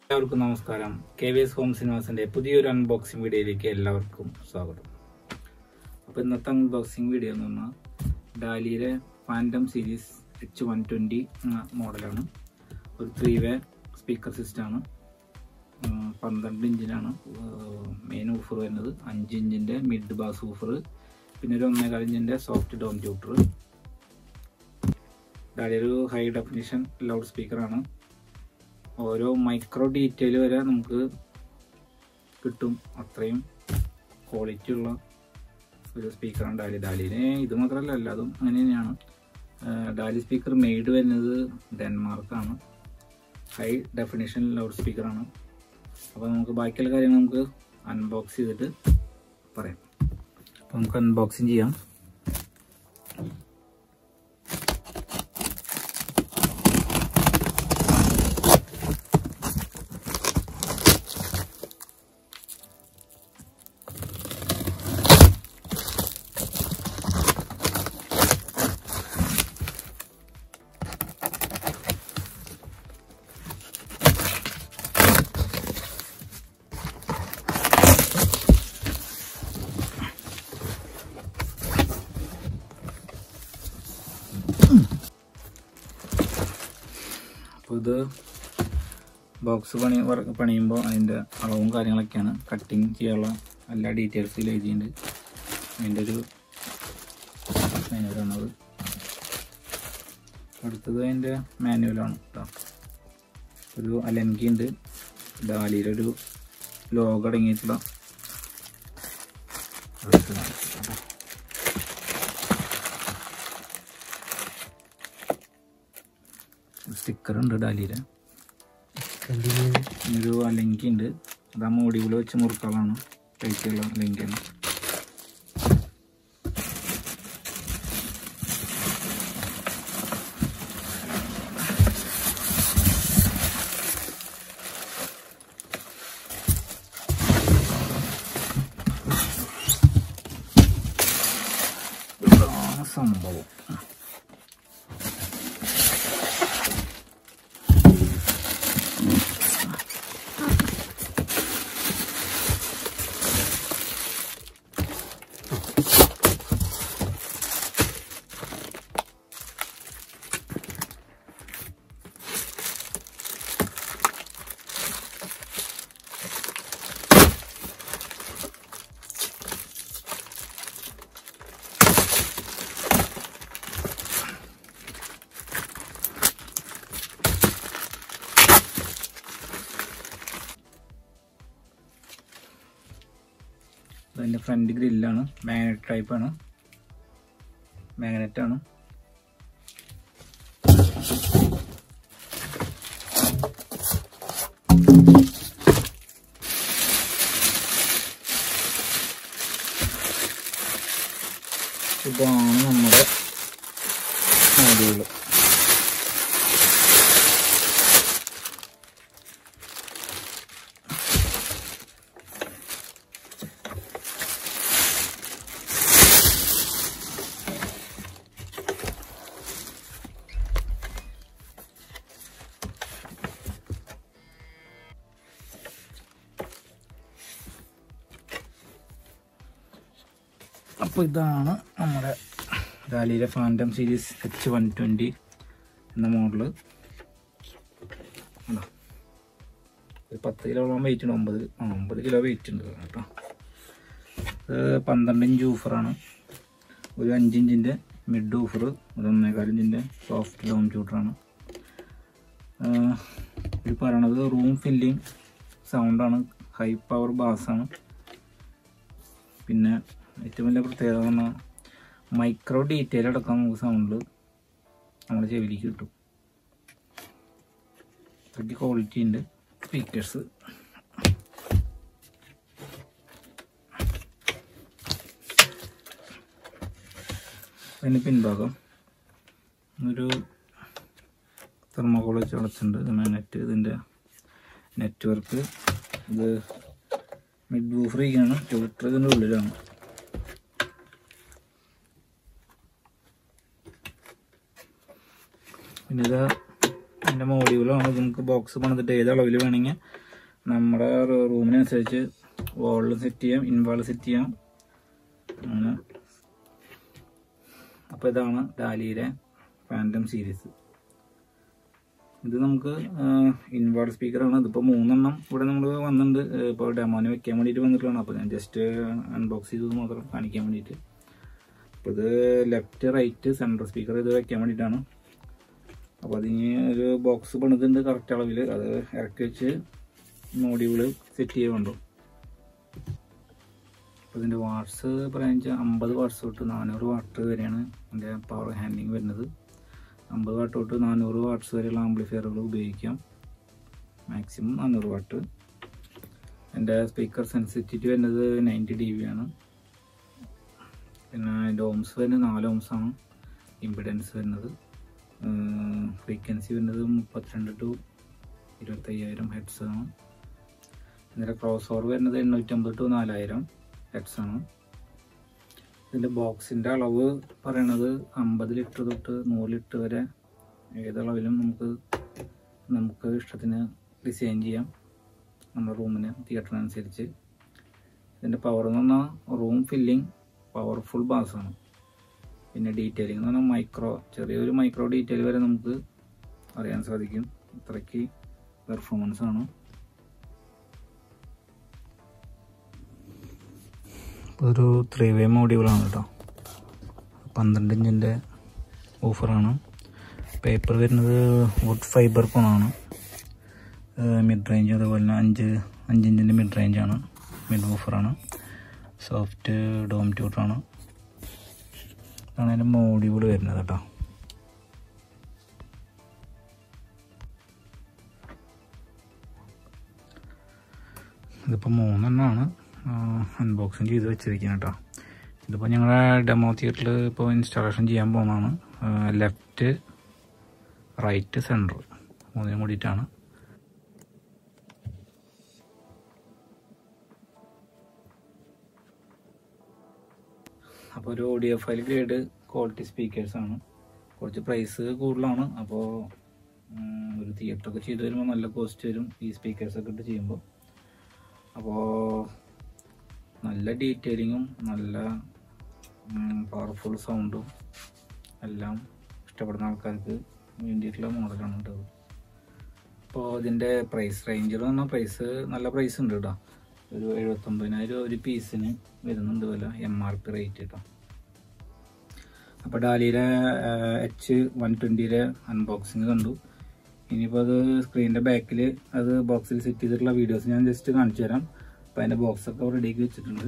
എല്ലാവർക്കും നമസ്കാരം K V S home സിനിമാസിന്റെ പുതിയൊരു അൺബോക്സിംഗ് വീഡിയോയിലേക്ക് എല്ലാവർക്കും സ്വാഗതം അപ്പോൾ ഇന്നത്തെ അൺബോക്സിംഗ് വീഡിയോ എന്ന് പറഞ്ഞാൽ ഡാലിയുടെ phantom series H one twenty മോഡലാണ് ഒരു ത്രീ വേ സ്പീക്കർ സിസ്റ്റമാണ് പന്ത്രണ്ട് ഇഞ്ചിനാണ് മെയിൻ ഊഫർ വരുന്നത് അഞ്ച് ഇഞ്ചിൻ്റെ മിഡ് ബാസ് ഊഫർ പിന്നെ ഒരു ഒന്നേകാൽ ഇഞ്ചിൻ്റെ സോഫ്റ്റ് ഡോം ട്യൂട്ടർ ഡാലിയ ഒരു ഹൈ ഡെഫിനിഷൻ ലൗഡ് സ്പീക്കറാണ് ഓരോ മൈക്രോ ഡീറ്റെയിൽ വരെ നമുക്ക് കിട്ടും അത്രയും ക്വാളിറ്റി ഉള്ള ഒരു സ്പീക്കറാണ് ഡാലി ഡാലിന് ഇത് മാത്രമല്ല എല്ലാതും അങ്ങനെ തന്നെയാണ് ആഹ് ഡാലി സ്പീക്കർ മെയ്ഡ് വരുന്നത് ഡെൻമാർക്കാണ് ഹൈ ഡെഫിനിഷൻ ലൗഡ് സ്പീക്കറാണ് അപ്പോൾ നമുക്ക് ബാക്കിയുള്ള കാര്യങ്ങൾ നമുക്ക് അൺബോക്സ് ചെയ്തിട്ട് പറയാം അപ്പോൾ നമുക്ക് അൺബോക്സിങ് ചെയ്യാം അപ്പോൾ ഇത് ബോക്സ് പണി വർക്ക് പണിയുമ്പോൾ അതിൻ്റെ അളവും കാര്യങ്ങളൊക്കെയാണ് കട്ടിങ് ചെയ്യാനുള്ള എല്ലാ ഡീറ്റെയിൽസിൽ എഴുതിയിട്ടുണ്ട് അതിൻ്റെ ഒരു മാനുവലാണത് അടുത്തത് അതിൻ്റെ മാനുവലാണ് കേട്ടോ ഒരു അലൻകി ഉണ്ട് ഡാലിയുടെ ഒരു ലോഗോ അടങ്ങിയിട്ടുള്ള അടുത്തതാണ് കേട്ടോ. സ്റ്റിക്കർ ഉണ്ട് ഡാലിയുടെ ഒരു അലങ്കി ഉണ്ട് അത് ആ മോടികൾ വെച്ച് മുറുക്കാളാണ് ടൈറ്റുള്ള അലങ്കിയാണ് ഇതാണ് സംഭവം അതിൻ്റെ ഫ്രണ്ട് ഗ്രില്ലാണ് മാഗ്നറ്റ് ടൈപ്പാണ് മാഗ്നറ്റ് ആണ് ഇതാണ് നമ്മുടെ മോഡ്യൂള് അപ്പോൾ ഇതാണ് നമ്മുടെ ഡാലിയിലെ phantom series H one twenty എന്ന മോഡല് ഉണ്ടോ ഒരു പത്ത് കിലോളം വെയിറ്റ് ഉണ്ട് ഒമ്പത് ആ ഒമ്പത് കിലോ വെയിറ്റ് ഉണ്ട് കേട്ടോ ഇത് പന്ത്രണ്ട് ഇഞ്ച് ഊഫറാണ് ഒരു അഞ്ച് ഇഞ്ചിൻ്റെ മിഡ് ഊഫർ ഒരു ഒന്നേകാൽ ഇഞ്ചിൻ്റെ സോഫ്റ്റ് ഡോം ഷൂട്ടറാണ് ഇത് പറയണത് റൂം ഫില്ലിങ് സൗണ്ടാണ് ഹൈ പവർ ബാസാണ് പിന്നെ ഏറ്റവും വലിയ പ്രത്യേകത എന്ന് പറഞ്ഞാൽ മൈക്രോ ഡീറ്റെയിൽ അടക്കം നമുക്ക് സൗണ്ടിൽ നമ്മുടെ ചെവിലേക്ക് കിട്ടും അത്രയ്ക്ക് ക്വാളിറ്റി ഉണ്ട് സ്പീക്കേഴ്സ് അതിന് പിൻഭാഗം ഒരു തെർമോകോൾ വെച്ച് അടച്ചിട്ടുണ്ട് ഇതിന് നെറ്റ് ഇതിൻ്റെ നെറ്റ്വർക്ക് ഇത് മിഡ് ബൂഫറിക്കാണ് ട്യൂട്ടർ ഇതിൻ്റെ ഉള്ളിലാണ് പിന്നെ ഇത് എൻ്റെ മോഡ്യൂളാണ് ഇത് നമുക്ക് ബോക്സ് പണിതിട്ട് ഏത് അളവിൽ വേണമെങ്കിൽ നമ്മുടെ റൂമിനനുസരിച്ച് വാളിൽ സെറ്റ് ചെയ്യാം ഇൻവാൾ സെറ്റ് ചെയ്യാം അങ്ങനെ അപ്പോൾ ഇതാണ് ഡാലിയുടെ ഫാൻറ്റം സീരീസ് ഇത് നമുക്ക് ഇൻവേർട്ട് സ്പീക്കറാണ് ഇതിപ്പോൾ മൂന്നെണ്ണം ഇവിടെ നമ്മൾ വന്നിട്ടുണ്ട് ഇപ്പോൾ ഡെമോന് വെക്കാൻ വേണ്ടിയിട്ട് വന്നിട്ടുള്ളതാണ് അപ്പോൾ ഞാൻ ജസ്റ്റ് അൺബോക്സ് ചെയ്തത് മാത്രം കാണിക്കാൻ വേണ്ടിയിട്ട് അപ്പോൾ ഇത് ലെഫ്റ്റ് റൈറ്റ് സെൻട്രൽ സ്പീക്കർ ഇത് വെക്കാൻ വേണ്ടിയിട്ടാണ് അപ്പോൾ അതിന് ഒരു ബോക്സ് പണിതുണ്ട് കറക്റ്റ് അളവിൽ അത് ഇറക്കി വെച്ച് മോഡ്യൂള് സെറ്റ് ചെയ്യുന്നുണ്ടോ അപ്പോൾ ഇതിൻ്റെ വാട്ട്സ് പറയാന്ന് വെച്ചാൽ അമ്പത് വാട്ട്സ് തൊട്ട് നാനൂറ് വാട്ട് വരെയാണ് ഇതിൻ്റെ പവർ ഹാൻഡിങ് വരുന്നത് അമ്പത് വാട്ട് തൊട്ട് നാനൂറ് വാട്ട്സ് വരെയുള്ള ആംപ്ലിഫയറുകൾ ഉപയോഗിക്കാം മാക്സിമം നാനൂറ് വാട്ട് എൻ്റെ സ്പീക്കർ സെൻസിറ്റിവിറ്റി വരുന്നത് നയൻറ്റി ഡി ബി ആണ് പിന്നെ എൻ്റെ ഓംസ് വരുന്നത് നാല് ഓംസ് ആണ് ഇമ്പിഡൻസ് വരുന്നത് ഫ്രീക്വൻസി വരുന്നത് മുപ്പത്തിരണ്ട് ടു ഇരുപത്തയ്യായിരം ഹെഡ്സ് ആണ് ഇതിൻ്റെ ക്രോസ് ഓവർ വരുന്നത് എണ്ണൂറ്റമ്പത് ടു നാലായിരം ഹെഡ്സ് ആണ് ഇതിൻ്റെ ബോക്സിൻ്റെ അളവ് പറയണത് അമ്പത് ലിറ്റർ തൊട്ട് നൂറ് ലിറ്റർ വരെ ഏതളവിലും നമുക്ക് നമുക്ക് ഇഷ്ടത്തിന് ഡിസൈൻ ചെയ്യാം നമ്മുടെ റൂമിന് തിയേറ്ററിനനുസരിച്ച് ഇതിൻ്റെ പവർ എന്ന് പറഞ്ഞാൽ റൂം ഫില്ലിംഗ് പവർഫുൾ ബാസാണ് പിന്നെ ഡീറ്റെയിലിംഗ് എന്ന് പറഞ്ഞാൽ മൈക്രോ ചെറിയൊരു മൈക്രോ ഡീറ്റെയിൽ വരെ നമുക്ക് അറിയാൻ സാധിക്കും ഇത്രയ്ക്ക് പെർഫോമൻസ് ആണ് ഒരു ത്രീ വേ മോഡ്യൂളാണ് കേട്ടോ പന്ത്രണ്ട് ഇഞ്ചിൻ്റെ ഓഫറാണ് പേപ്പർ വരുന്നത് വുഡ് ഫൈബർ കോണാണ് മിഡ് റേഞ്ച് അതുപോലെ തന്നെ അഞ്ച് അഞ്ച് ഇഞ്ചിൻ്റെ മിഡ് റേഞ്ചാണ് മിഡ് ഓഫറാണ് സോഫ്റ്റ് ഡോം ട്യൂട്ടറാണ് ഇതാണ് അതിൻ്റെ മോഡ്യൂൾ വരുന്നത് കേട്ടോ ഇതിപ്പോൾ മൂന്നെണ്ണമാണ് അൺബോക്സിങ് ചെയ്ത് വെച്ചിരിക്കുന്നത് കേട്ടോ ഇതിപ്പോൾ ഞങ്ങളുടെ ഡെമോ തിയേറ്ററിൽ ഇപ്പോൾ ഇൻസ്റ്റാളേഷൻ ചെയ്യാൻ പോകുന്നതാണ് ലെഫ്റ്റ് റൈറ്റ് സെൻറ്റർ മൂന്നിനും കൂടിയിട്ടാണ് അപ്പോൾ ഒരു ഓഡിയോ ഫയൽ ഗ്രേഡ് ക്വാളിറ്റി സ്പീക്കേഴ്സാണ് കുറച്ച് പ്രൈസ് കൂടുതലാണ് അപ്പോൾ ഒരു തിയേറ്ററൊക്കെ ചെയ്ത് വരുമ്പോൾ നല്ല കോസ്റ്റ് വരും ഈ സ്പീക്കേഴ്സൊക്കെ ഇട്ട് ചെയ്യുമ്പോൾ അപ്പോൾ നല്ല ഡീറ്റെയിലിങ്ങും നല്ല പവർഫുൾ സൗണ്ടും എല്ലാം ഇഷ്ടപ്പെടുന്ന ആൾക്കാർക്ക് വേണ്ടിയിട്ടുള്ള മോഡലാണ് കേട്ടത് അപ്പോൾ ഇതിൻ്റെ പ്രൈസ് റേഞ്ച് എന്ന് പറഞ്ഞാൽ പ്രൈസ് നല്ല പ്രൈസ് ഉണ്ട് കേട്ടോ ഒരു എഴുപത്തൊമ്പതിനായിരം ഒരു പീസിന് വരുന്നുണ്ട് വില എം ആർ പി റേറ്റ് കേട്ടോ അപ്പോൾ ഡാലിയുടെ എച്ച് വൺ ട്വൻറ്റിയുടെ അൺബോക്സിങ് കണ്ടു ഇനിയിപ്പോൾ അത് സ്ക്രീനിൻ്റെ ബാക്കിൽ അത് ബോക്സിൽ സെറ്റ് ചെയ്തിട്ടുള്ള വീഡിയോസ് ഞാൻ ജസ്റ്റ് കാണിച്ചു തരാം അപ്പോൾ അതിൻ്റെ ബോക്സൊക്കെ റെഡിയാക്കി വെച്ചിട്ടുണ്ട്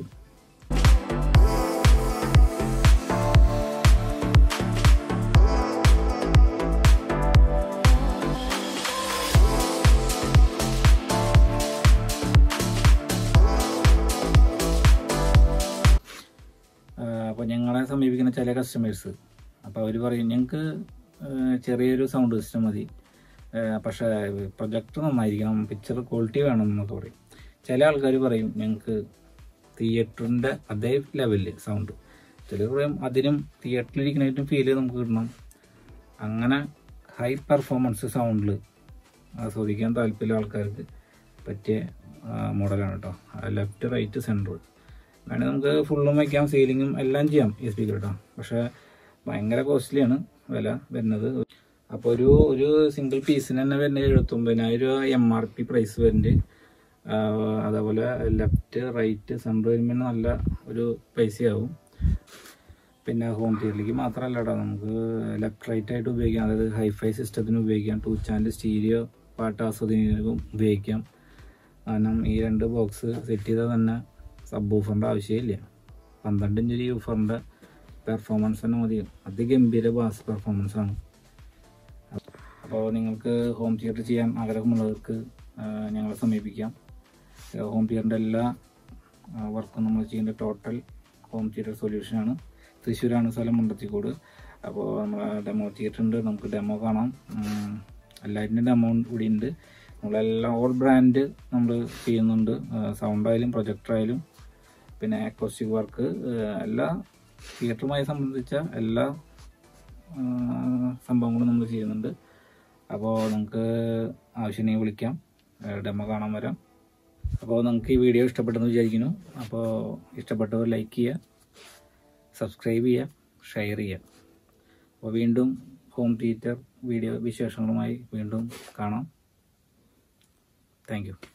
അപ്പോൾ ഞങ്ങളെ സമീപിക്കുന്ന ചില കസ്റ്റമേഴ്സ് അപ്പോൾ അവർ പറയും ഞങ്ങൾക്ക് ചെറിയൊരു സൗണ്ട് സിസ്റ്റം മതി പക്ഷേ പ്രൊജക്ടർ നന്നായിരിക്കണം പിക്ചർ ക്വാളിറ്റി വേണം എന്നൊക്കെ പറയും ചില ആൾക്കാർ പറയും ഞങ്ങൾക്ക് തിയേറ്ററിൻ്റെ അതേ ലെവലിൽ സൗണ്ട് ചിലർ പറയും അതിനും തിയേറ്ററിലിരിക്കുന്നതായിട്ടും ഫീൽ നമുക്ക് കിട്ടണം അങ്ങനെ ഹൈ പെർഫോമൻസ് സൗണ്ടിൽ ആസ്വദിക്കാൻ താല്പര്യമുള്ള ആൾക്കാർക്ക് പറ്റിയ മോഡലാണ് കേട്ടോ ലെഫ്റ്റ് റൈറ്റ് സെൻറ്റർ വേണമെങ്കിൽ നമുക്ക് ഫുള്ളും വയ്ക്കാം സീലിങ്ങും എല്ലാം ചെയ്യാം ഈ സ്പീക്കർ കേട്ടോ പക്ഷേ ഭയങ്കര കോസ്റ്റ്ലിയാണ് വില വരുന്നത് അപ്പോൾ ഒരു ഒരു സിംഗിൾ പീസിന് തന്നെ വരുന്നത് എഴുപത്തൊമ്പതിനായിരം രൂപ എം ആർ പി പ്രൈസ് വരുന്നുണ്ട് അതേപോലെ ലെഫ്റ്റ് റൈറ്റ് സെൻറ്റർ വരുമ്പോൾ നല്ല ഒരു പൈസയാവും പിന്നെ ഹോം തിയേറ്ററിലേക്ക് മാത്രമല്ല കേട്ടോ നമുക്ക് ലെഫ്റ്റ് റൈറ്റ് ആയിട്ട് ഉപയോഗിക്കാം അതായത് ഹൈഫൈ സിസ്റ്റത്തിന് ഉപയോഗിക്കാം ടു ചാനൽ സ്റ്റീരിയോ പാട്ട് ആസ്വദിക്കുന്നതിനും ഉപയോഗിക്കാം കാരണം ഈ രണ്ട് ബോക്സ് സെറ്റ് ചെയ്താൽ തന്നെ സബ് ഊഫറിൻ്റെ ആവശ്യമില്ല പന്ത്രണ്ട് ഇഞ്ച് യൂഫറിൻ്റെ പെർഫോമൻസ് തന്നെ മതി അതിഗംഭീര ബാസ് പെർഫോമൻസ് ആണ് അപ്പോൾ നിങ്ങൾക്ക് ഹോം തിയേറ്റർ ചെയ്യാൻ ആഗ്രഹമുള്ളവർക്ക് ഞങ്ങളെ സമീപിക്കാം ഹോം തിയേറ്ററിൻ്റെ എല്ലാ വർക്കും നമ്മൾ ചെയ്യേണ്ട ടോട്ടൽ ഹോം തിയേറ്റർ സൊല്യൂഷനാണ് തൃശ്ശൂരാണ് സ്ഥലം മുണ്ടത്തിക്കോട് അപ്പോൾ നമ്മൾ ഡെമോ തിയേറ്റർ ഉണ്ട് നമുക്ക് ഡെമോ കാണാം എല്ലാറ്റിൻ്റെ ഡെമോ കൂടി ഉണ്ട് നമ്മളെല്ലാം ഓൾ ബ്രാൻഡ് നമ്മൾ ചെയ്യുന്നുണ്ട് സൗണ്ട് ആയാലും പ്രൊജക്ടർ ആയാലും പിന്നെ അക്കോസ്റ്റിക് വർക്ക് എല്ലാ തിയേറ്ററുമായി സംബന്ധിച്ച എല്ലാ സംഭവങ്ങളും നമ്മൾ ചെയ്യുന്നുണ്ട് അപ്പോൾ നിങ്ങൾക്ക് ആവശ്യമുണ്ടെങ്കിൽ വിളിക്കാം ഡെമോ കാണാൻ വരാം അപ്പോൾ നിങ്ങൾക്ക് ഈ വീഡിയോ ഇഷ്ടപ്പെട്ടെന്ന് വിചാരിക്കുന്നു അപ്പോൾ ഇഷ്ടപ്പെട്ടവർ ലൈക്ക് ചെയ്യുക സബ്സ്ക്രൈബ് ചെയ്യുക ഷെയർ ചെയ്യുക അപ്പോൾ വീണ്ടും ഹോം തിയേറ്റർ വീഡിയോ വിശേഷങ്ങളുമായി വീണ്ടും കാണാം താങ്ക് യു